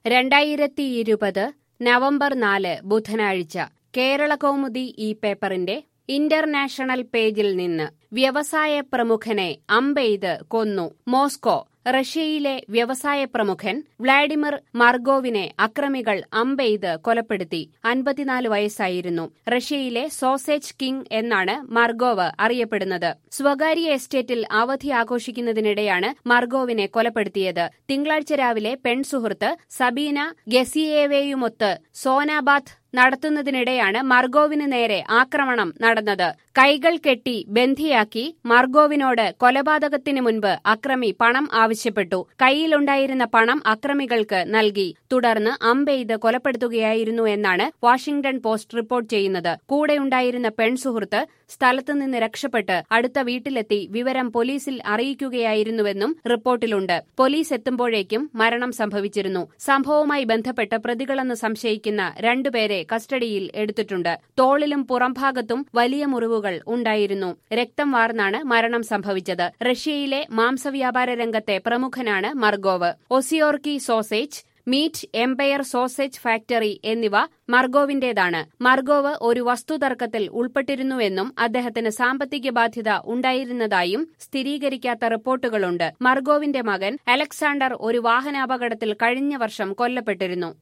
രണ്ടായിരത്തി ഇരുപത് നവംബർ നാല് ബുധനാഴ്ച കേരളകൗമുദി ഈ പേപ്പറിന്റെ ഇന്റർനാഷണൽ പേജിൽ നിന്ന് വ്യവസായ പ്രമുഖനെ അമ്പെയ്ത് കൊന്നു മോസ്കോ റഷ്യയിലെ വ്യവസായ പ്രമുഖൻ വ്ളാഡിമിർ മർഗോവിനെ അക്രമികൾ അമ്പെയ്ത് കൊലപ്പെടുത്തി അൻപത്തിനാല് വയസ്സായിരുന്നു റഷ്യയിലെ സോസേജ് കിങ് എന്നാണ് മർഗോവ് അറിയപ്പെടുന്നത് സ്വകാര്യ എസ്റ്റേറ്റിൽ അവധി ആഘോഷിക്കുന്നതിനിടെയാണ് മർഗോവിനെ കൊലപ്പെടുത്തിയത് തിങ്കളാഴ്ച രാവിലെ പെൺസുഹൃത്ത് സബീന ഗസിയേവയുമൊത്ത് സോനാബാദ് നടത്തുന്നതിനിടെയാണ് മർഗോവിന് നേരെ ആക്രമണം നടന്നത് കൈകൾ കെട്ടി ബന്ധിയാക്കി മർഗോവിനോട് കൊലപാതകത്തിന് മുൻപ് അക്രമി പണം ആവശ്യപ്പെട്ടു കൈയിലുണ്ടായിരുന്ന പണം അക്രമികൾക്ക് നൽകി തുടർന്ന് അമ്പെയ്ത് കൊലപ്പെടുത്തുകയായിരുന്നു എന്നാണ് വാഷിംഗ്ടൺ പോസ്റ്റ് റിപ്പോർട്ട് ചെയ്യുന്നത് കൂടെയുണ്ടായിരുന്ന പെൺസുഹൃത്ത് സ്ഥലത്തുനിന്ന് രക്ഷപ്പെട്ട് അടുത്ത വീട്ടിലെത്തി വിവരം പോലീസിൽ അറിയിക്കുകയായിരുന്നുവെന്നും റിപ്പോർട്ടിലുണ്ട് പോലീസ് എത്തുമ്പോഴേക്കും മരണം സംഭവിച്ചിരുന്നു സംഭവവുമായി ബന്ധപ്പെട്ട് പ്രതികളെന്ന് സംശയിക്കുന്ന രണ്ടുപേരെ കസ്റ്റഡിയിൽ എടുത്തിട്ടുണ്ട് തോളിലും പുറംഭാഗത്തും വലിയ മുറിവുകൾ ഉണ്ടായിരുന്നു രക്തം വാർന്നാണ് മരണം സംഭവിച്ചത് റഷ്യയിലെ മാംസവ്യാപാര രംഗത്തെ പ്രമുഖനാണ് മർഗോവ് ഒസിയോർക്കി sausage meat empire sausage factory എന്നിവ മർഗോവിന്റേതാണ് മർഗോവ് ഒരു വസ്തുതർക്കത്തിൽ ഉൾപ്പെട്ടിരുന്നുവെന്നും അദ്ദേഹത്തിന് സാമ്പത്തിക ബാധ്യത ഉണ്ടായിരുന്നതായും സ്ഥിരീകരിക്കാത്ത റിപ്പോർട്ടുകളുണ്ട് മർഗോവിന്റെ മകൻ അലക്സാണ്ടർ ഒരു വാഹനാപകടത്തിൽ കഴിഞ്ഞ വർഷം കൊല്ലപ്പെട്ടിരുന്നു